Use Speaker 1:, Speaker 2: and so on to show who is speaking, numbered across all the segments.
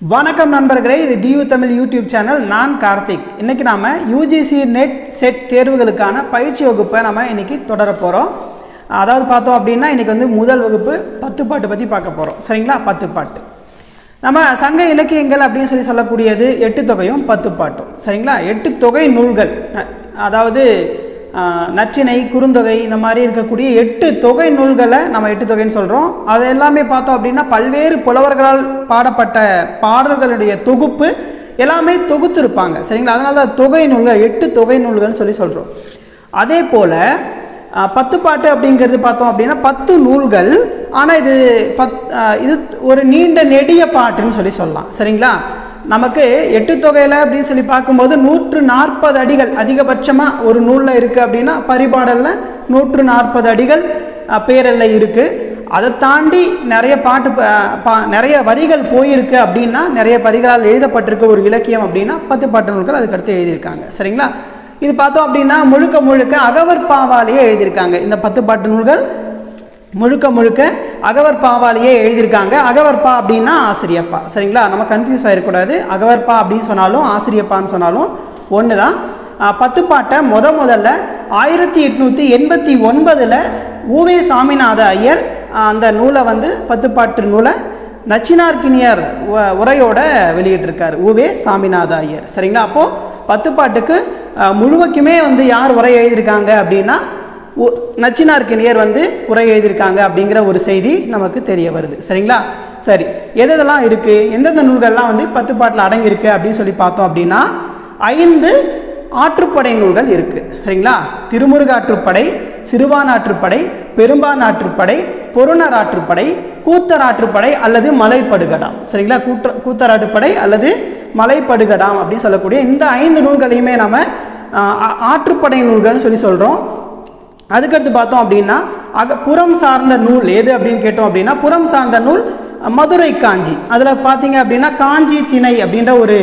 Speaker 1: வணக்கம் நண்பர்களே இது டியூ தமிழ் யூடியூப் சேனல் நான் கார்த்திக் இன்னைக்கு நாம யூஜிசி நெட் செட் தேர்வுகளுக்கான பயிற்சி வகுப்பை நம்ம இன்னைக்கு தொடர போகிறோம் அதாவது பார்த்தோம் அப்படின்னா இன்னைக்கு வந்து முதல் வகுப்பு பத்து பாட்டு பற்றி பார்க்க போகிறோம் சரிங்களா பத்து பாட்டு நம்ம சங்க இலக்கியங்கள் அப்படின்னு சொல்லி சொல்லக்கூடியது எட்டு தொகையும் பத்து பாட்டும் சரிங்களா எட்டு தொகை நூல்கள் ந- அதாவது ஆஹ், நற்றிணை குறுந்தொகை இந்த மாதிரி இருக்கக்கூடிய எட்டு தொகை நூல்களை நம்ம எட்டு தொகைன்னு சொல்கிறோம் அது எல்லாமே பார்த்தோம் அப்படின்னா பல்வேறு புலவர்களால் பாடப்பட்ட பாடல்களுடைய தொகுப்பு எல்லாமே தொகுத்திருப்பாங்க சரிங்களா அதனால தான் தொகை நூல்கள் எட்டு தொகை நூல்கள்னு சொல்லி சொல்கிறோம் அதே போல் ஆஹ் பத்து பாட்டு அப்படிங்கிறது பார்த்தோம் அப்படின்னா பத்து நூல்கள் ஆனால் இது பத் ஆஹ் இது ஒரு நீண்ட நெடிய பாட்டுன்னு சொல்லி சொல்லலாம் சரிங்களா நமக்கு எட்டு தொகையில் அப்படின்னு சொல்லி பார்க்கும்போது நூற்று நாற்பது அடிகள் அதிகபட்சமாக ஒரு நூலில் இருக்குது அப்படின்னா பரிபாடலில் நூற்று நாற்பது அடிகள் ஆஹ் பேரல்ல இருக்குது அதை தாண்டி நிறைய பாட்டு ப- பா நிறைய வரிகள் போயிருக்கு அப்படின்னா நிறைய வரிகளால் எழுதப்பட்டிருக்க ஒரு இலக்கியம் அப்படின்னா பத்து பாட்டு நூல்கள் அதுக்கடுத்து எழுதியிருக்காங்க சரிங்களா இது பார்த்தோம் அப்படின்னா முழுக்க முழுக்க அகவர் பாவாலேயே எழுதியிருக்காங்க இந்த பத்து பாட்டு நூல்கள் முழுக்க முழுக்க அகவர் பாவாலேயே எழுதியிருக்காங்க அகவர்பா அப்படின்னா ஆசிரியப்பா சரிங்களா நம்ம கன்ஃபியூஸ் ஆகிடக்கூடாது அகவர்பா அப்படின்னு சொன்னாலும் ஆசிரியப்பான்னு சொன்னாலும் ஒன்று தான் பத்து பாட்டை முத முதல்ல ஆயிரத்தி எட்நூற்றி எண்பத்தி ஒன்பதில் ஊவே சாமிநாத ஐயர் ஆஹ், அந்த நூலை வந்து பத்து பாட்டு நூலை நச்சினார்கினியர் உ- உரையோட வெளியிட்டிருக்காரு ஊவே சாமிநாத ஐயர் சரிங்களா அப்போது பத்து பாட்டுக்கு ஆஹ், முழுவக்குமே வந்து யார் உரை எழுதியிருக்காங்க அப்படின்னா உ- நச்சினார்கினியர் வந்து உரை எழுதியிருக்காங்க அப்படிங்கிற ஒரு செய்தி நமக்கு தெரிய வருது சரிங்களா சரி எது எதெல்லாம் இருக்குது எந்தெந்த நூல்கள்லாம் வந்து பத்து பாட்டில் அடங்கியிருக்கு அப்படின்னு சொல்லி பார்த்தோம் அப்படின்னா ஐந்து ஆற்றுப்படை நூல்கள் இருக்கு சரிங்களா திருமுருகாற்றுப்படை சிறுவானாற்றுப்படை பெரும்பானாற்றுப்படை பொருணராற்றுப்படை கூத்தராற்றுப்படை அல்லது மலைப்படுகடாம் சரிங்களா கூற்ற கூத்தராற்றுப்படை அல்லது மலைப்படுகடாம் அப்படின்னு சொல்லக்கூடிய இந்த ஐந்து நூல்களையுமே நம்ம ஆஹ், ஆ- ஆற்றுப்படை நூல்கள்னு சொல்லி சொல்கிறோம் அதுக்கடுத்து பார்த்தோம் அப்படின்னா அக புறம் சார்ந்த நூல் எது அப்படின்னு கேட்டோம் அப்படின்னா புறம் சார்ந்த நூல் அஹ், மதுரை காஞ்சி அதில் பார்த்தீங்க அப்படின்னா காஞ்சி திணை அப்படின்ற ஒரு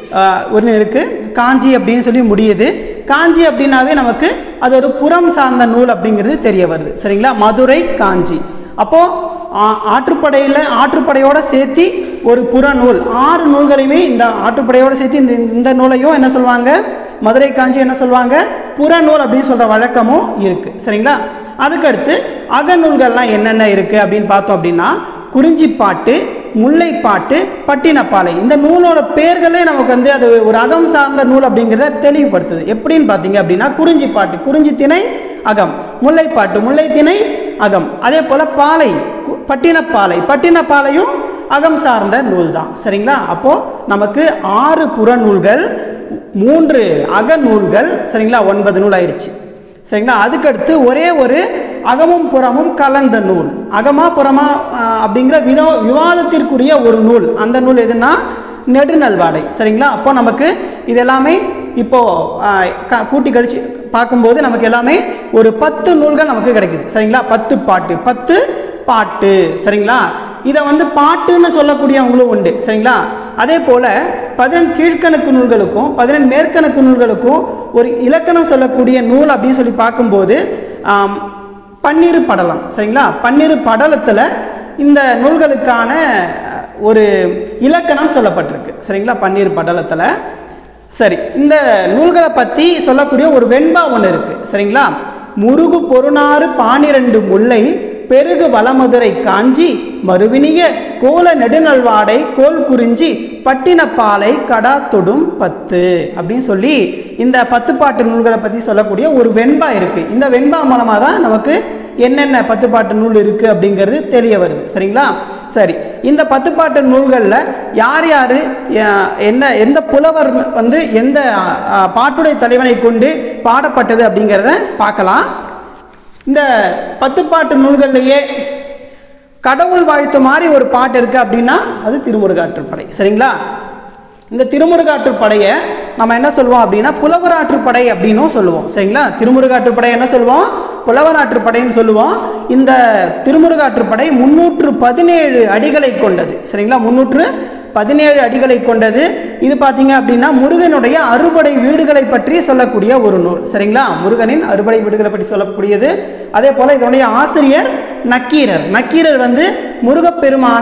Speaker 1: ஒன்று இருக்குது காஞ்சி அப்படின்னு சொல்லி முடியுது காஞ்சி அப்படின்னாவே நமக்கு அது ஒரு புறம் சார்ந்த நூல் அப்படிங்கிறது தெரிய வருது சரிங்களா மதுரை காஞ்சி அப்போது ஆற்றுப்படையில் ஆற்றுப்படையோட சேர்த்து ஒரு புறநூல் ஆறு நூல்களையுமே இந்த ஆற்றுப்படையோட சேர்த்து இந்த இந்த நூலையும் என்ன சொல்லுவாங்க மதுரை காஞ்சி என்ன சொல்லுவாங்க புறநூல் அப்படின்னு சொல்கிற வழக்கமும் இருக்குது சரிங்களா அதுக்கடுத்து அகநூல்கள்லாம் என்னென்ன இருக்குது அப்படின்னு பார்த்தோம் அப்படின்னா குறிஞ்சிப்பாட்டு முல்லைப்பாட்டு பட்டினப்பாலை இந்த நூலோட பேர்களே நமக்கு வந்து அது ஒரு அகம் சார்ந்த நூல் அப்படிங்கிறத தெளிவுபடுத்துது எப்படின்னு பார்த்தீங்க அப்படின்னா குறிஞ்சிப்பாட்டு குறிஞ்சி திணை அகம் முல்லைப்பாட்டு முல்லை திணை அகம் அதே போல் பாலை கு- பட்டினப்பாலை பட்டினப்பாலையும் அகம் சார்ந்த நூல் தான் சரிங்களா அப்போது நமக்கு ஆறு புறநூல்கள் மூன்று அகநூல்கள் சரிங்களா ஒன்பது நூல் ஆயிடுச்சு சரிங்களா அதுக்கடுத்து ஒரே ஒரு அகமும் புறமும் கலந்த நூல் அகமா புறமா ஆஹ், அப்படிங்கிற விதோ விவாதத்திற்குரிய ஒரு நூல் அந்த நூல் எதுனா நெடுநல்வாடை சரிங்களா அப்போ நமக்கு இது எல்லாமே இப்போ ஆஹ், க- கூட்டி கழிச்சு பார்க்கும்போது நமக்கு எல்லாமே ஒரு பத்து நூல்கள் நமக்கு கிடைக்குது சரிங்களா பத்து பாட்டு பத்து பாட்டு சரிங்களா இதை வந்து பாட்டுன்னு சொல்லக்கூடியவங்களும் உண்டு சரிங்களா அதே போல் பதினெண் கீழ்க்கணக்கு நூல்களுக்கும் பதினெண் மேற்கணக்கு நூல்களுக்கும் ஒரு இலக்கணம் சொல்லக்கூடிய நூல் அப்படின்னு சொல்லி பார்க்கும்போது ஆம், பன்னிரு படலம் சரிங்களா பன்னிரு படலத்தில் இந்த நூல்களுக்கான அஹ், ஒரு இலக்கணம் சொல்லப்பட்டிருக்கு சரிங்களா பன்னிரு படலத்தில் சரி இந்த நூல்களை பற்றி சொல்லக்கூடிய ஒரு வெண்பா ஒன்று இருக்குது சரிங்களா முருகு பொருணாறு பானிரண்டு முல்லை பெருகு வளமதுரை காஞ்சி மறுவினிய கோல நெடுநல்வாடை கோல் குறிஞ்சி பட்டினப்பாலை கடா தொடும் பத்து அப்படின்னு சொல்லி இந்த பத்து பாட்டு நூல்களை பற்றி சொல்லக்கூடிய ஒரு வெண்பா இருக்குது இந்த வெண்பா மூலமாக தான் நமக்கு என்னென்ன பத்து பாட்டு நூல் இருக்குது அப்படிங்கிறது தெரிய வருது சரிங்களா சரி இந்த பத்து பாட்டு நூல்களில் யார் யார் என்ன எந்த புலவர் வந்து எந்த அ, பாட்டுடை தலைவனை கொண்டு பாடப்பட்டது அப்படிங்கிறத பார்க்கலாம் இந்த பத்து பாட்டு நூல்கள்லையே கடவுள் வாழ்த்து மாதிரி ஒரு பாட்டு இருக்குது அப்படின்னா அது திருமுருகாற்றுப்படை சரிங்களா இந்த திருமுருகாற்றுப்படையை நம்ம என்ன சொல்லுவோம் அப்படின்னா புலவராற்றுப்படை அப்படின்னும் சொல்லுவோம் சரிங்களா திருமுருகாற்றுப்படை என்ன சொல்லுவோம் புலவராற்றுப்படைன்னு சொல்லுவோம் இந்த திருமுருகாற்றுப்படை முன்னூற்று பதினேழு அடிகளை கொண்டது சரிங்களா முன்னூற்று பதினேழு அடிகளை கொண்டது இது பார்த்தீங்க அப்படின்னா முருகனுடைய அறுபடை வீடுகளை பற்றி சொல்லக்கூடிய ஒரு நூல் சரிங்களா முருகனின் அறுபடை வீடுகளை பற்றி சொல்லக்கூடியது அதே போல் இதனுடைய ஆசிரியர் நக்கீரர் நக்கீரர் வந்து முருகப்பெருமான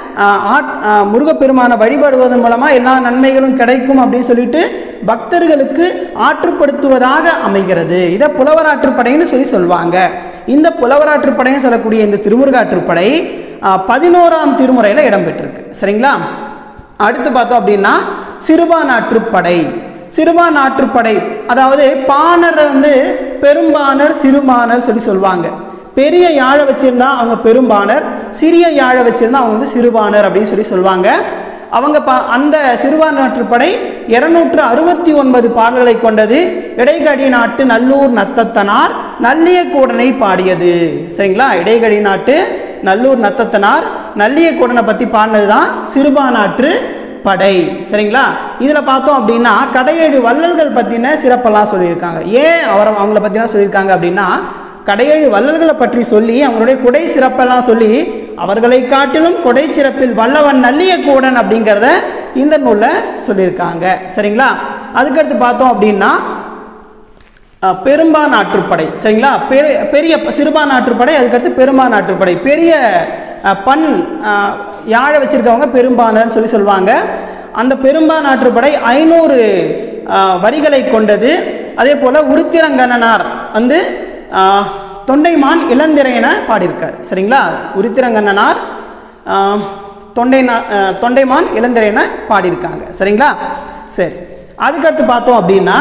Speaker 1: ஆஹ், ஆட்- ஆஹ், முருகப்பெருமானை வழிபடுவதன் மூலமாக எல்லா நன்மைகளும் கிடைக்கும் அப்படின்னு சொல்லிட்டு பக்தர்களுக்கு ஆற்றுப்படுத்துவதாக அமைகிறது இதை புலவராற்றுப்படைன்னு சொல்லி சொல்லுவாங்க இந்த புலவராற்றுப்படைன்னு சொல்லக்கூடிய இந்த திருமுருகாற்றுப்படை ஆஹ், பதினோராம் திருமுறையில் இடம்பெற்றிருக்கு சரிங்களா அடுத்து பார்த்தோம் அப்படின்னா சிறுபானாற்றுப்படை சிறுபானாற்றுப்படை அதாவது பாணர் வந்து பெரும்பாணர் சிறுபாணர் சொல்லி சொல்லுவாங்க பெரிய யாழை வச்சிருந்தா அவங்க பெரும்பாணர் சிறிய யாழை வச்சிருந்தா அவங்க வந்து சிறுபாணர் அப்படின்னு சொல்லி சொல்லுவாங்க அவங்க பா அந்த சிறுபான்மாற்றுப்படை இருநூற்று அறுபத்தி ஒன்பது பாடல்களை கொண்டது இடைகடி நாட்டு நல்லூர் நத்தத்தனார் நல்லிய கூடனை பாடியது சரிங்களா இடைகடி நாட்டு நல்லூர் நத்தத்தனார் நல்லிய கூடனை பற்றி பாடினது தான் சிறுபானாற்று படை சரிங்களா இதில் பார்த்தோம் அப்படின்னா கடையேழு வள்ளல்கள் பற்றின சிறப்பெல்லாம் சொல்லியிருக்காங்க ஏன் அவரை அவங்கள பற்றிலாம் சொல்லியிருக்காங்க அப்படின்னா கடையேழு வள்ளல்களை பற்றி சொல்லி அவங்களுடைய குடை சிறப்பெல்லாம் சொல்லி அவர்களை காட்டிலும் கொடை சிறப்பில் வல்லவன் நல்லிய கூடன் அப்படிங்கிறத இந்த நூலில் சொல்லியிருக்காங்க சரிங்களா அதுக்கடுத்து பார்த்தோம் அப்படின்னா அஹ், பெரும்பான் ஆற்றுப்படை சரிங்களா பெரிய பெரிய சிறுபான் ஆற்றுப்படை அதுக்கடுத்து பெரும்பான் ஆற்றுப்படை பெரிய அஹ், பண் அஹ், யாழை வச்சிருக்கவங்க பெரும்பானர்னு சொல்லி சொல்லுவாங்க அந்த பெரும்பான் ஆற்றுப்படை ஐநூறு வரிகளை கொண்டது அதே போல் உருத்திரங்கண்ணனார் வந்து அஹ், தொண்டைமான் இளந்திரையனை பாடியிருக்கார் சரிங்களா உருத்திரங்கண்ணனார் அஹ், தொண்டை அஹ், தொண்டைமான் இளந்திரையனை பாடியிருக்காங்க சரிங்களா சரி அதுக்கடுத்து பார்த்தோம் அப்படின்னா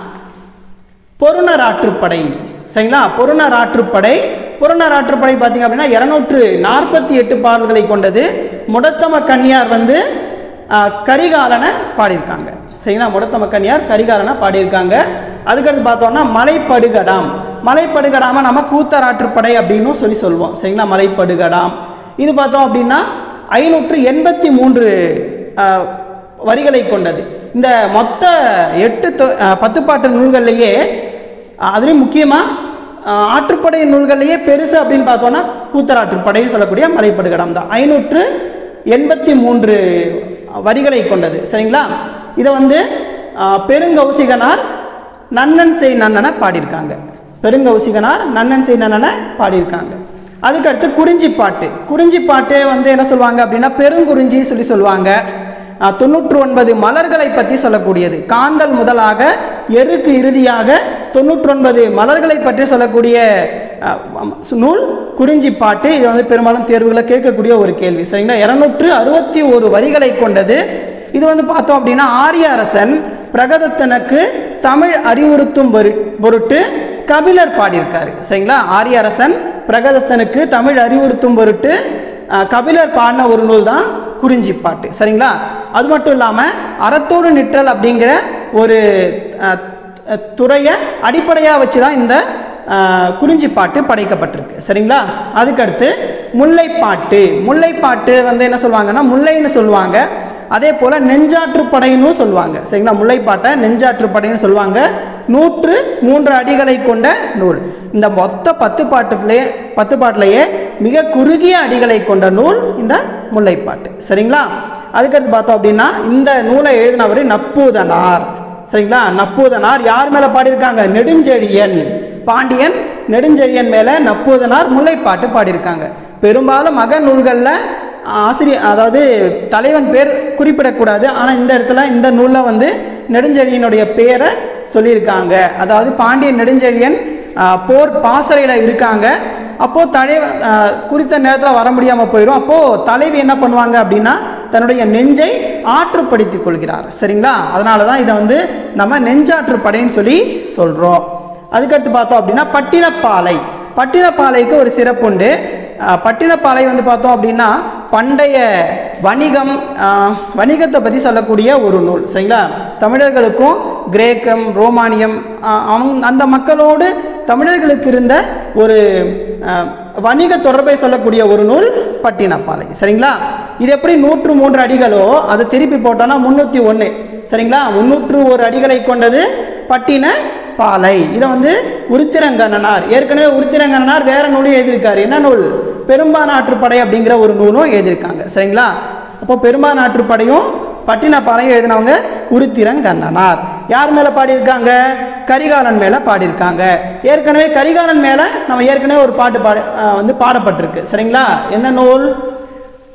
Speaker 1: பொருணர் ஆற்றுப்படை சரிங்களா பொருணர் ஆற்றுப்படை பொருணர் ஆற்றுப்படை பார்த்தீங்க அப்படின்னா இருநூற்று நாற்பத்தி எட்டு பாடல்களை கொண்டது முடத்தம கன்னியார் வந்து ஆ, கரிகாலனை பாடியிருக்காங்க சரிங்களா முடத்தம கன்னியார் கரிகாலனை பாடியிருக்காங்க அதுக்கடுத்து பார்த்தோம்னா மலைப்படுகடாம் மலைப்படுகடாம நம்ம கூத்தர் ஆற்றுப்படை அப்படின்னு சொல்லி சொல்லுவோம் சரிங்களா மலைப்படுகடாம் இது பார்த்தோம் அப்படின்னா ஐநூற்று எண்பத்தி மூன்று ஆ, வரிகளை கொண்டது இந்த மொத்த எட்டு தொ- அஹ், பத்துப்பாட்டு நூல்கள்லையே அஹ், அதுலேயும் முக்கியமாக ஆற்றுப்படை நூல்கள்லையே பெருசு அப்படின்னு பார்த்தோன்னா கூத்தராற்றுப்படைன்னு சொல்லக்கூடிய மலைப்படுகடம் தான் ஐநூற்று எண்பத்தி மூன்று வரிகளை கொண்டது சரிங்களா இதை வந்து அஹ், பெருங்கௌசிகனார் நன்னன் செய் நன்னனை பாடியிருக்காங்க பெருங்கௌசிகனார் நன்னன் செய் நன்னனை பாடியிருக்காங்க அதுக்கடுத்து குறிஞ்சி பாட்டு குறிஞ்சி பாட்டு வந்து என்ன சொல்லுவாங்க அப்படின்னா பெருங்குறிஞ்சின்னு சொல்லி சொல்லுவாங்க அஹ், தொண்ணூற்று ஒன்பது மலர்களை பற்றி சொல்லக்கூடியது காந்தல் முதலாக எருக்கு இறுதியாக தொண்ணூற்றி ஒன்பது மலர்களை பற்றி சொல்லக்கூடிய அஹ், ம- நூல் குறிஞ்சி பாட்டு இது வந்து பெரும்பாலும் தேர்வுகளை கேட்கக்கூடிய ஒரு கேள்வி சரிங்களா இருநூற்று அறுபத்தி ஒரு வரிகளை கொண்டது இது வந்து பார்த்தோம் அப்படின்னா ஆரிய அரசன் பிரகதத்தனுக்கு தமிழ் அறிவுறுத்தும் பொரு- பொருட்டு கபிலர் பாடியிருக்காரு சரிங்களா ஆரிய அரசன் பிரகதத்தனுக்கு தமிழ் அறிவுறுத்தும் பொருட்டு அஹ், கபிலர் பாடின ஒரு நூல் தான் குறிஞ்சி பாட்டு சரிங்களா அது மட்டும் இல்லாமல் அறத்தோடு நிற்றல் அப்படிங்கிற ஒரு அஹ், அஹ், துறையை அடிப்படையாக வச்சு தான் இந்த அஹ், குறிஞ்சி பாட்டு படைக்கப்பட்டிருக்கு சரிங்களா அதுக்கடுத்து முல்லைப்பாட்டு முல்லைப்பாட்டு வந்து என்ன சொல்லுவாங்கன்னா முல்லைன்னு சொல்லுவாங்க அதே போல் நெஞ்சாற்றுப்படைன்னு சொல்லுவாங்க சரிங்களா முல்லைப்பாட்டை நெஞ்சாற்றுப்படைன்னு சொல்லுவாங்க நூற்று மூன்று அடிகளை கொண்ட நூல் இந்த மொத்த பத்து பாட்டுலேயே பத்து பாட்டிலேயே மிக குறுகிய அடிகளை கொண்ட நூல் இந்த முல்லைப்பாட்டு சரிங்களா அதுக்கடுத்து பார்த்தோம் அப்படின்னா இந்த நூலை எழுதினவர் நப்பூதனார் சரிங்களா நப்பூதனார் யார் மேலே பாடியிருக்காங்க நெடுஞ்செழியன் பாண்டியன் நெடுஞ்செழியன் மேலே நப்பூதனார் முல்லைப்பாட்டு பாடியிருக்காங்க பெரும்பாலும் மக நூல்களில் ஆசிரியர் அதாவது தலைவன் பேர் குறிப்பிடக்கூடாது ஆனால் இந்த இடத்துல இந்த நூலில் வந்து நெடுஞ்செழியனுடைய பேரை சொல்லியிருக்காங்க அதாவது பாண்டியன் நெடுஞ்செழியன் ஆ, போர் பாசறையில் இருக்காங்க அப்போது தலைவன் ஆ, குறித்த நேரத்தில் வர முடியாமல் போயிடும் அப்போது தலைவி என்ன பண்ணுவாங்க அப்படின்னா தன்னுடைய நெஞ்சை ஆற்றுப்படுத்திக் கொள்கிறார் சரிங்களா அதனால தான் இதை வந்து நம்ம நெஞ்சாற்றுப்படைன்னு சொல்லி சொல்கிறோம் அதுக்கடுத்து பார்த்தோம் அப்படின்னா பட்டினப்பாலை பட்டினப்பாலைக்கு ஒரு சிறப்புண்டு அஹ், பட்டினப்பாலை வந்து பார்த்தோம் அப்படின்னா பண்டைய வணிகம் அஹ், வணிகத்தை பற்றி சொல்லக்கூடிய ஒரு நூல் சரிங்களா தமிழர்களுக்கும் கிரேக்கம் ரோமானியம் அஹ், அவங்க அந்த மக்களோடு தமிழர்களுக்கு இருந்த ஒரு அஹ், வணிக தொடர்பை சொல்லக்கூடிய ஒரு நூல் பட்டினப்பாலை சரிங்களா இது எப்படி நூற்று மூன்று அடிகளோ அதை திருப்பி போட்டோன்னா முந்நூற்றி ஒன்று சரிங்களா முந்நூற்று ஒரு அடிகளை கொண்டது பட்டின பாலை இதை வந்து உருத்திரங்கண்ணனார் ஏற்கனவே உருத்திரங்கண்ணனார் வேற நூலும் எழுதியிருக்காரு என்ன நூல் பெரும்பானாற்றுப்படை அப்படிங்கிற ஒரு நூலும் எழுதியிருக்காங்க சரிங்களா அப்போ பெரும்பானாற்றுப்படையும் பட்டினப்பாளையம் எழுதினவங்க உருத்திரங்கண்ணனார் யார் மேலே பாடியிருக்காங்க கரிகாலன் மேலே பாடியிருக்காங்க ஏற்கனவே கரிகாலன் மேலே நம்ம ஏற்கனவே ஒரு பாட்டு பாட அஹ் வந்து பாடப்பட்டிருக்கு சரிங்களா என்ன நூல்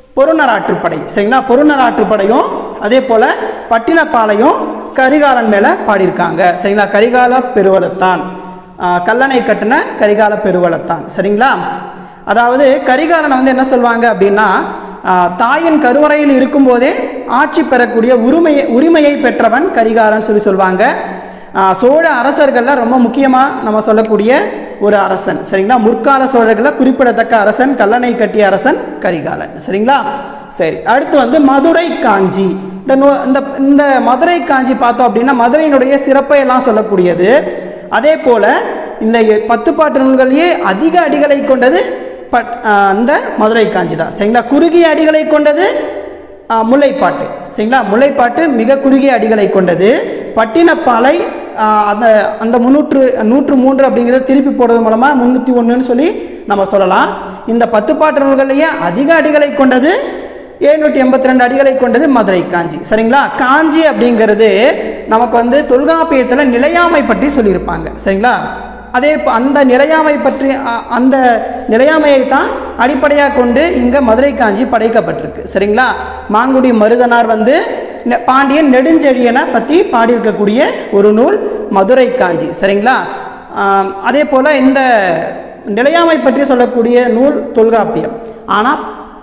Speaker 1: பொருநராற்றுப்படை சரிங்களா பொருநராற்றுப்படையும் அதே போல் பட்டினப்பாளையும் கரிகாலன் மேலே பாடியிருக்காங்க சரிங்களா கரிகால பெருவளத்தான் ஆஹ் கல்லணை கட்டின கரிகால பெருவளத்தான் சரிங்களா அதாவது கரிகாலனை வந்து என்ன சொல்லுவாங்க அப்படின்னா ஆஹ் தாயின் கருவறையில் இருக்கும்போதே ஆட்சி பெறக்கூடிய உரிமையை உரிமையை பெற்றவன் கரிகாலன் சொல்லி சொல்லுவாங்க ஆஹ் சோழ அரசர்களில் ரொம்ப முக்கியமாக நம்ம சொல்லக்கூடிய ஒரு அரசன் சரிங்களா முற்கால சோழர்களில் குறிப்பிடத்தக்க அரசன் கல்லணை கட்டிய அரசன் கரிகாலன் சரிங்களா சரி அடுத்து வந்து மதுரை காஞ்சி இந்த நூ இந்த இந்த மதுரை காஞ்சி பார்த்தோம் அப்படின்னா மதுரையினுடைய சிறப்பை எல்லாம் சொல்லக்கூடியது அதே போல் இந்த எ- பத்து பாட்டு நூல்களிலேயே அதிக அடிகளை கொண்டது பட் ஆஹ் அந்த மதுரை காஞ்சி தான் சரிங்களா குறுகிய அடிகளை கொண்டது ஆஹ் முல்லைப்பாட்டு சரிங்களா முல்லைப்பாட்டு மிக குறுகிய அடிகளை கொண்டது பட்டினப்பாலை ஆஹ் அந்த அந்த முன்னூற்று நூற்று மூன்று அப்படிங்கிறத திருப்பி போடுறது மூலமாக முந்நூற்றி ஒன்றுன்னு சொல்லி நம்ம சொல்லலாம் இந்த பத்து பாட்டு நூல்கள்லேயே அதிக அடிகளை கொண்டது எழுநூற்றி எண்பத்தி ரெண்டு அடிகளை கொண்டது மதுரை காஞ்சி சரிங்களா காஞ்சி அப்படிங்கிறது நமக்கு வந்து தொல்காப்பியத்தில் நிலையாமை பற்றி சொல்லியிருப்பாங்க சரிங்களா அதே ப- அந்த நிலையாமை பற்றி அ- அந்த நிலையாமையை தான் அடிப்படையாக கொண்டு இங்கே மதுரை காஞ்சி படைக்கப்பட்டிருக்கு சரிங்களா மாங்குடி மருதனார் வந்து நெ- பாண்டியன் நெடுஞ்செழியனை பற்றி பாடியிருக்கக்கூடிய ஒரு நூல் மதுரை காஞ்சி சரிங்களா ஆம், அதே போல் இந்த நிலையாமை பற்றி சொல்லக்கூடிய நூல் தொல்காப்பியம் ஆனால்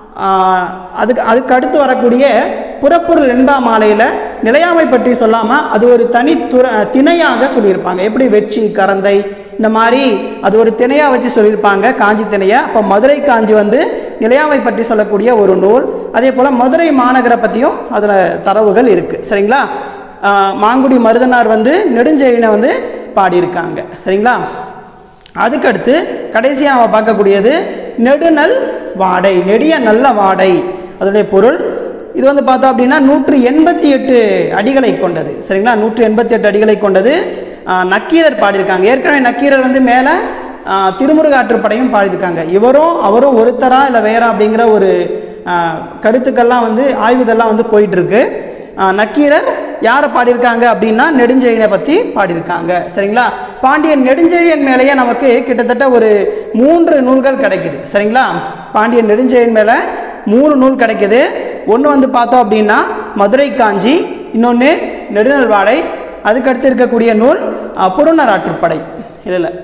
Speaker 1: ஆஹ் அதுக்கு அதுக்கு அடுத்து வரக்கூடிய புறப்பொருள் என்பா மாலையில் நிலையாமை பற்றி சொல்லாமல் அது ஒரு தனி துற திணையாக சொல்லியிருப்பாங்க எப்படி வெற்றி கரந்தை இந்த மாதிரி அது ஒரு திணையாக வச்சு சொல்லியிருப்பாங்க காஞ்சி திணையை அப்போ மதுரை காஞ்சி வந்து நிலையாமை பற்றி சொல்லக்கூடிய ஒரு நூல் அதே போல் மதுரை மாநகரை பற்றியும் அதில் தரவுகள் இருக்குது சரிங்களா ஆஹ் மாங்குடி மருதனார் வந்து நெடுஞ்செழியனை வந்து பாடியிருக்காங்க சரிங்களா அதுக்கடுத்து கடைசியாக நம்ம பார்க்கக்கூடியது நெடுநல் வாடை நெடிய நல்ல வாடை அதனுடைய பொருள் இது வந்து பார்த்தோம் அப்படின்னா நூற்று எண்பத்தி எட்டு அடிகளை கொண்டது சரிங்களா நூற்று எண்பத்தி எட்டு அடிகளை கொண்டது ஆஹ் நக்கீரர் பாடியிருக்காங்க ஏற்கனவே நக்கீரர் வந்து மேலே திருமுருகாற்றுப்படையும் பாடியிருக்காங்க இவரும் அவரும் ஒருத்தரா இல்லை வேறா அப்படிங்கிற ஒரு ஆஹ் கருத்துக்கள்லாம் வந்து ஆய்வுகள்லாம் வந்து போயிட்டு இருக்கு ஆஹ் நக்கீரர் யாரை பாடியிருக்காங்க அப்படின்னா நெடுஞ்செழியனை பற்றி பாடியிருக்காங்க சரிங்களா பாண்டியன் நெடுஞ்செழியன் மேலேயே நமக்கு கிட்டத்தட்ட ஒரு மூன்று நூல்கள் கிடைக்குது சரிங்களா பாண்டியன் நெடுஞ்செழியன் மேலே மூணு நூல் கிடைக்குது ஒன்று வந்து பார்த்தோம் அப்படின்னா மதுரை காஞ்சி இன்னொன்று நெடுநல்வாடை அதுக்கடுத்து இருக்கக்கூடிய நூல் ஆஹ் புறநராற்றுப்படை இல்லை இல்லை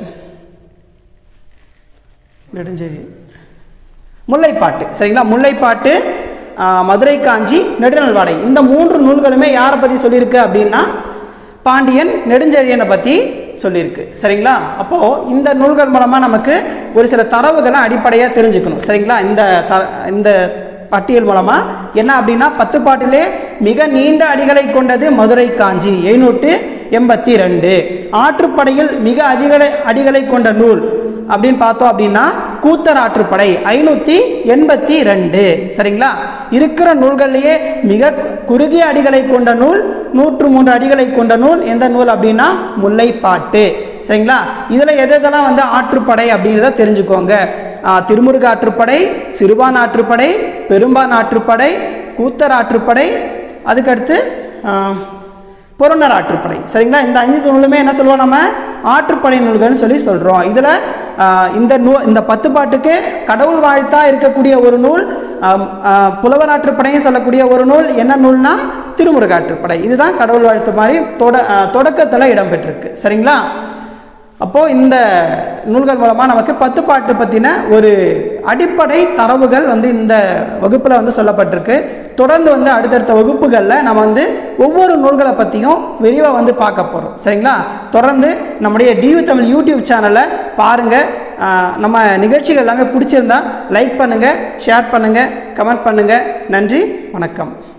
Speaker 1: நெடுஞ்செழியன் முல்லைப்பாட்டு சரிங்களா முல்லைப்பாட்டு ஆ, மதுரை காஞ்சி நெடுநல்வாடை இந்த மூன்று நூல்களுமே யாரை பற்றி சொல்லியிருக்கு அப்படின்னா பாண்டியன் நெடுஞ்செழியனை பற்றி சொல்லியிருக்கு சரிங்களா அப்போது இந்த நூல்கள் மூலமாக நமக்கு ஒரு சில தரவுகளை அடிப்படையாக தெரிஞ்சுக்கணும் சரிங்களா இந்த த இந்த பட்டியல் மூலமாக என்ன அப்படின்னா பத்து பாட்டிலே மிக நீண்ட அடிகளை கொண்டது மதுரை காஞ்சி எழுநூற்று எண்பத்தி ரெண்டு ஆற்றுப்படையில் மிக அதிக அடிகளை கொண்ட நூல் அப்படின்னு பார்த்தோம் அப்படின்னா கூத்தர் ஆற்றுப்படை ஐநூற்றி எண்பத்தி ரெண்டு சரிங்களா இருக்கிற நூல்கள்லேயே மிக கு- குறுகிய அடிகளை கொண்ட நூல் நூற்று மூன்று அடிகளை கொண்ட நூல் எந்த நூல் அப்படின்னா முல்லைப்பாட்டு சரிங்களா இதில் எது எதெல்லாம் வந்து ஆற்றுப்படை அப்படிங்கிறத தெரிஞ்சுக்கோங்க ஆ, திருமுருக ஆற்றுப்படை சிறுபான் ஆற்றுப்படை பெரும்பான் ஆற்றுப்படை கூத்தர் ஆற்றுப்படை அதுக்கடுத்து ஆ, புறநர் ஆற்றுப்படை சரிங்களா இந்த அஞ்சு நூலுமே என்ன சொல்லுவோம் நம்ம ஆற்றுப்படை நூல்கள்னு சொல்லி சொல்கிறோம் இதில் இந்த நூ இந்த பத்து பாட்டுக்கு கடவுள் வாழ்த்தா இருக்கக்கூடிய ஒரு நூல் ஆம், ஆ, புலவர் ஆற்றுப்படையும் சொல்லக்கூடிய ஒரு நூல் என்ன நூல்னா திருமுருக ஆற்றுப்படை இதுதான் கடவுள் வாழ்த்து மாதிரி தொட தொடக்கத்தில் இடம்பெற்றிருக்கு சரிங்களா அப்போது இந்த நூல்கள் மூலமாக நமக்கு பத்து பாட்டு பற்றின ஒரு அடிப்படை தரவுகள் வந்து இந்த வகுப்பில் வந்து சொல்லப்பட்டிருக்கு தொடர்ந்து வந்து அடுத்தடுத்த வகுப்புகளில் நம்ம வந்து ஒவ்வொரு நூல்களை பற்றியும் விரிவாக வந்து பார்க்க போகிறோம் சரிங்களா தொடர்ந்து நம்முடைய டிவி தமிழ் யூடியூப் சேனலை பாருங்கள் நம்ம நிகழ்ச்சிகள் எல்லாமே பிடிச்சிருந்தா லைக் பண்ணுங்கள் ஷேர் பண்ணுங்கள் கமெண்ட் பண்ணுங்கள் நன்றி வணக்கம்